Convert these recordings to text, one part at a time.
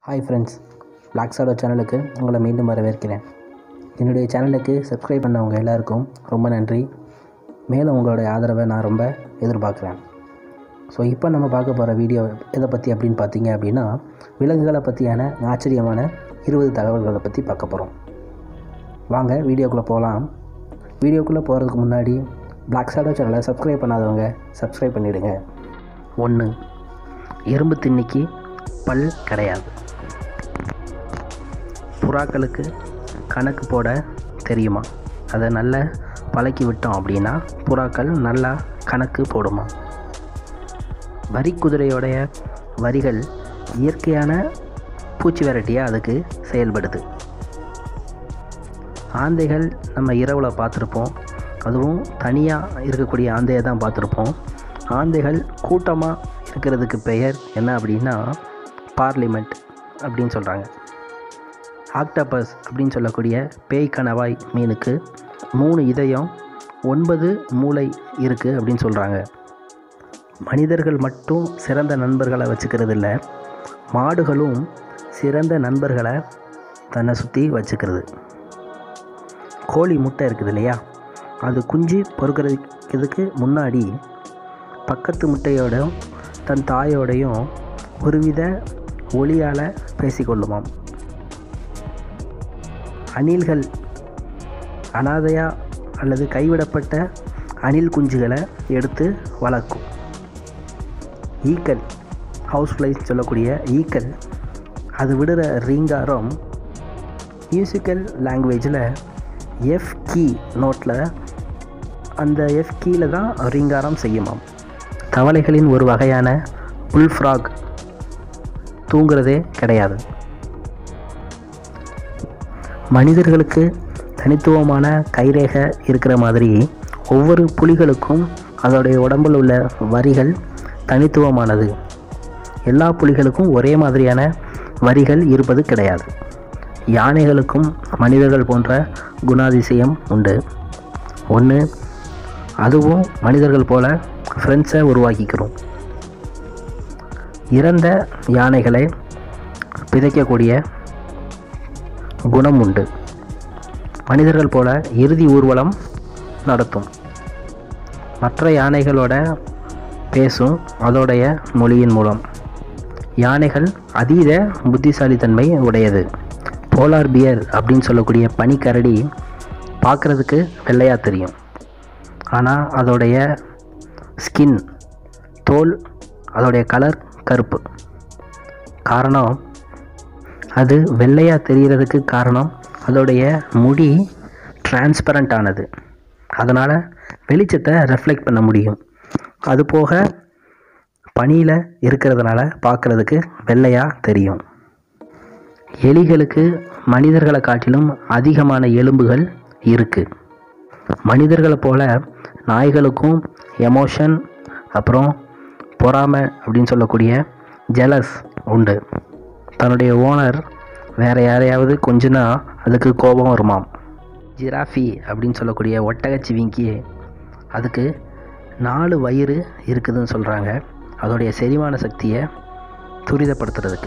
hi friends black சாடோ சேனலுக்கு உங்களை மீண்டும் வரவேற்கிறேன் என்னுடைய சேனலுக்கு சப்ஸ்கிரைப் பண்ணவங்க எல்லாருக்கும் ரொம்ப நன்றி மேலும் உங்களுடைய ஆதரவை நான் ரொம்ப எதிர்பார்க்குறேன் ஸோ இப்போ நம்ம பார்க்க போகிற வீடியோ எதை பற்றி அப்படின்னு பார்த்தீங்க அப்படின்னா விலங்குகளை பற்றியான ஆச்சரியமான இருபது தகவல்களை பற்றி பார்க்க போகிறோம் வாங்க வீடியோக்குள்ளே போகலாம் வீடியோக்குள்ளே போகிறதுக்கு முன்னாடி பிளாக் சாடோ சேனலை சப்ஸ்கிரைப் பண்ணாதவங்க சப்ஸ்கிரைப் பண்ணிவிடுங்க ஒன்று எறும்பு திண்ணிக்கு பல் கிடையாது புறாக்களுக்கு கணக்கு போட தெரியுமா அதை நல்லா பழக்கி விட்டோம் அப்படின்னா புறாக்கள் நல்லா கணக்கு போடுமா வரி குதிரையோடைய வரிகள் இயற்கையான பூச்சி விரட்டியாக அதுக்கு செயல்படுது ஆந்தைகள் நம்ம இரவில் பார்த்துருப்போம் அதுவும் தனியாக இருக்கக்கூடிய ஆந்தையை தான் பார்த்துருப்போம் ஆந்தைகள் கூட்டமாக இருக்கிறதுக்கு பெயர் என்ன அப்படின்னா பார்லிமெண்ட் அப்படின்னு சொல்கிறாங்க ஆக்டோபஸ் அப்படின்னு சொல்லக்கூடிய பேய் கணவாய் மீனுக்கு மூணு இதயம் ஒன்பது மூளை இருக்குது அப்படின்னு சொல்கிறாங்க மனிதர்கள் மட்டும் சிறந்த நண்பர்களை வச்சுக்கிறது இல்லை மாடுகளும் சிறந்த நண்பர்களை தன்னை சுற்றி வச்சுக்கிறது கோழி முட்டை இருக்குது இல்லையா அது குஞ்சு பொறுக்கிறதுக்கு முன்னாடி பக்கத்து முட்டையோடும் தன் தாயோடையும் ஒருவித ஒளியால் பேசிக்கொள்ளுமாம் அணில்கள் அனாதையா அல்லது கைவிடப்பட்ட அணில் குஞ்சுகளை எடுத்து வளர்க்கும் ஈக்கள் ஹவுஸ் ஃப்ளைஸ் சொல்லக்கூடிய ஈக்கள் அது விடுற ரீங்காரம் மியூசிக்கல் லாங்குவேஜில் எஃப் கீ நோட்டில் அந்த எஃப் கீயில் தான் ரீங்காரம் செய்யுமாம் தவளைகளின் ஒரு வகையான புல்ஃப்ராக் தூங்குறதே கிடையாது மனிதர்களுக்கு தனித்துவமான கைரேகை இருக்கிற மாதிரி ஒவ்வொரு புலிகளுக்கும் அதோடைய உடம்பில் உள்ள வரிகள் தனித்துவமானது எல்லா புலிகளுக்கும் ஒரே மாதிரியான வரிகள் இருப்பது கிடையாது யானைகளுக்கும் மனிதர்கள் போன்ற குணாதிசயம் உண்டு ஒன்று அதுவும் மனிதர்கள் போல ஃப்ரெண்ட்ஸை உருவாக்கிக்கிறோம் இறந்த யானைகளை பிதைக்கக்கூடிய குணம் உண்டு மனிதர்கள் போல இறுதி ஊர்வலம் நடத்தும் மற்ற யானைகளோட பேசும் அதோடைய மொழியின் மூலம் யானைகள் அதீத புத்திசாலித்தன்மை உடையது போலார் பியர் அப்படின்னு சொல்லக்கூடிய பனிக்கரடி பார்க்குறதுக்கு வெள்ளையாக தெரியும் ஆனால் அதோடைய ஸ்கின் தோல் அதோடைய கலர் கருப்பு காரணம் அது வெள்ளையாக தெரிகிறதுக்கு காரணம் அதோடைய முடி டிரான்ஸ்பரண்ட் ஆனது அதனால் வெளிச்சத்தை ரெஃப்ளெக்ட் பண்ண முடியும் அது போக பனியில் இருக்கிறதுனால பார்க்குறதுக்கு வெள்ளையாக தெரியும் எலிகளுக்கு மனிதர்களை காட்டிலும் அதிகமான எலும்புகள் இருக்குது மனிதர்களை போல நாய்களுக்கும் எமோஷன் அப்புறம் பொறாமை அப்படின்னு சொல்லக்கூடிய ஜெலஸ் உண்டு தன்னுடைய ஓனர் வேறு யாரையாவது கொஞ்சனா அதுக்கு கோபம் வருமாம் ஜிராஃபி அப்படின்னு சொல்லக்கூடிய ஒட்டகச்சிவிங்கி அதுக்கு நாலு வயிறு இருக்குதுன்னு சொல்கிறாங்க அதோடைய செரிமான சக்தியை துரிதப்படுத்துறதுக்கு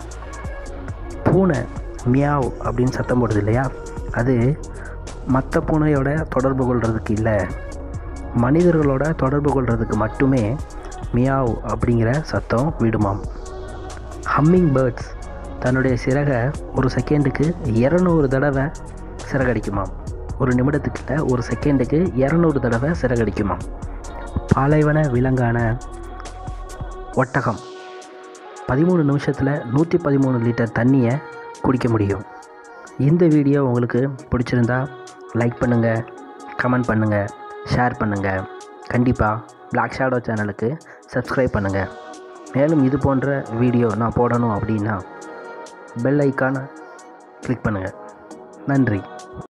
பூனை மியாவ் அப்படின்னு சத்தம் போடுது இல்லையா அது மற்ற பூனையோட தொடர்பு கொள்கிறதுக்கு இல்லை மனிதர்களோட தொடர்பு கொள்கிறதுக்கு மட்டுமே மியாவ் அப்படிங்கிற சத்தம் விடுமாம் ஹம்மிங் பேர்ட்ஸ் தன்னுடைய சிறகை ஒரு செகண்டுக்கு இரநூறு தடவை சிறகடிக்குமாம் ஒரு நிமிடத்துக்குள்ள ஒரு செகண்டுக்கு இரநூறு தடவை சிறகடிக்குமாம் பாலைவன விலங்கான ஒட்டகம் பதிமூணு நிமிஷத்தில் நூற்றி பதிமூணு லிட்டர் தண்ணியை குடிக்க முடியும் இந்த வீடியோ உங்களுக்கு பிடிச்சிருந்தா லைக் பண்ணுங்கள் கமெண்ட் பண்ணுங்கள் ஷேர் பண்ணுங்கள் கண்டிப்பாக பிளாக் ஷேடோ சேனலுக்கு சப்ஸ்கிரைப் பண்ணுங்கள் மேலும் இது போன்ற வீடியோ நான் போடணும் அப்படின்னா பெல் ஐக்கானை கிளிக் பண்ணுங்கள் நன்றி